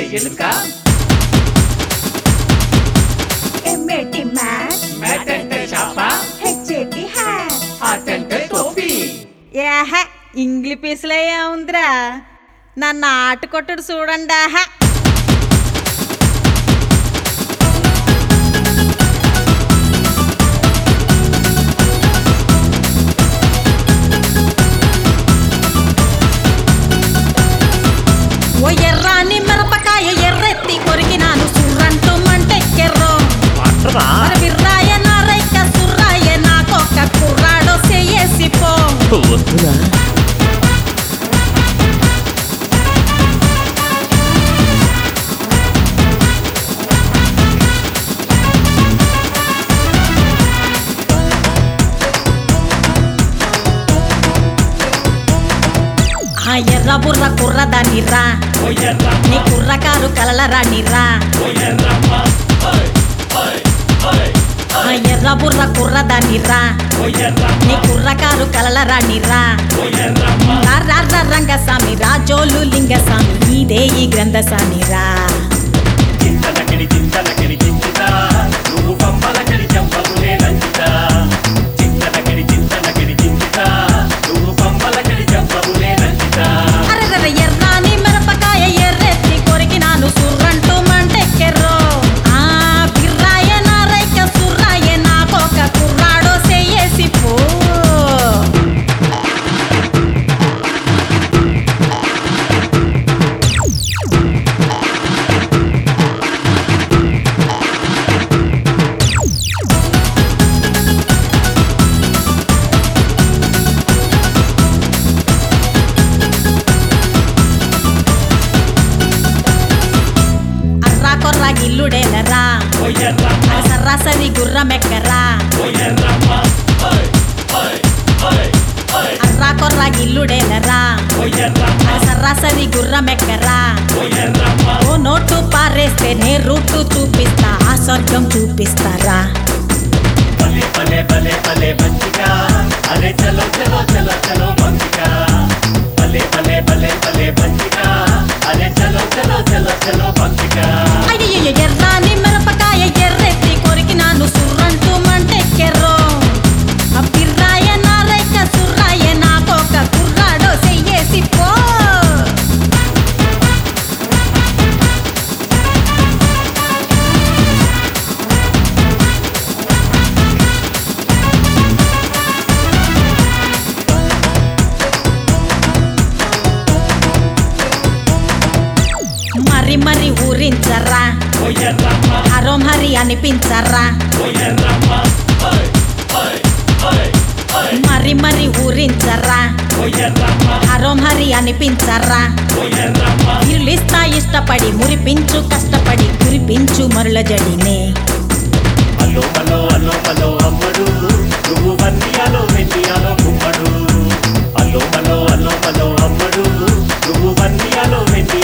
ఎలుక MAT mat mat అంటే చాప హెచ్ఏటి హ్యాట్ హాట్ అంటే టోపీ ఏహ ఇంగ్లీ పీసులో ఏముందిరా నన్ను ఆట కొట్టుడు చూడండి ఆహా ఓ ఎర్రాని మిరపకాయ ఎర్రెత్తి కొరికినాను సుర్రంటూ మంటెక్కెర్రో మరి బిర్రాయ నారైక సుర్రాయ నాకొక్క కుర్రాడో చెయ్యేసి పో వస్తున్నా ఆ ఎర్ర బుర్ర కుర్రదానిరా నీ కుర్రకారు కలలరానిరా ఆ ఎర్ర బుర్ర కుర్రదానిరా నీ కుర్రకారు కలలరానిరా రార్ర రంగస్వామి రాజోలు లింగస్వామి ఇదే ఈ గ్రంథసామిరా చింతలకిడి చింతలకిడి చింతిత నువ్వు పంపలకిడి చంపకునే లంచిత చింతలకిడి చింతలకిడి చింతిత నువ్వు పంపలకిడి చంపకునే లంచిత అరెర్ర ఎర్రాని మిరపకాయ ఎర్రెత్తి కొరికినాను సుర్రంటూ మంటెక్కెర్రో ఆ బిర్రాయ నారైక సుర్రాయ నాకొక కుర్రాడో చెయ్యేసి పో అర్రా కొర్రా గిల్లుడేలరా అది సరాసరి గుర్రమెక్కరా అర్రా కొర్రా గిల్లుడేలరా అది సరాసరి గుర్రమెక్కరా ఓ నోటు పారేస్తే నే రూటు చూపిస్తా ఆ స్వర్గం చూపిస్తారా భలే భలే భలే భలే మంచిక అరే చలో చలో చలో చలో మంచిక భలే భలే భలే భలే మంచిక అరే చలో చలో చలో చలో మంచిక అయ్యయ్య ఎర్రాని మిరపకాయ ఎర్రెత్తి కొరికినాను సుర్రంటూ మంటెక్కెర్రో ఆ పిర్రాయ నారైక సుర్రాయ నాకొక కుర్రాడో చెయ్యేసి పో మరి మరి ఊరించరా హరోం హరి అనిపించరా మరి మరి ఊరించరా హరోం హరి అనిపించరా ఇరులిస్తా ఇష్టపడి మురిపించు కష్టపడి కురిపించు మరుల జడినే అలో అలో అలో అలో అమ్మడు నువ్వు వన్నియాలో వెన్నియాలో గుమ్మడు అలో అలో అలో అలో అమ్మడు నువ్వు వన్నియాలో వెన్నియాలో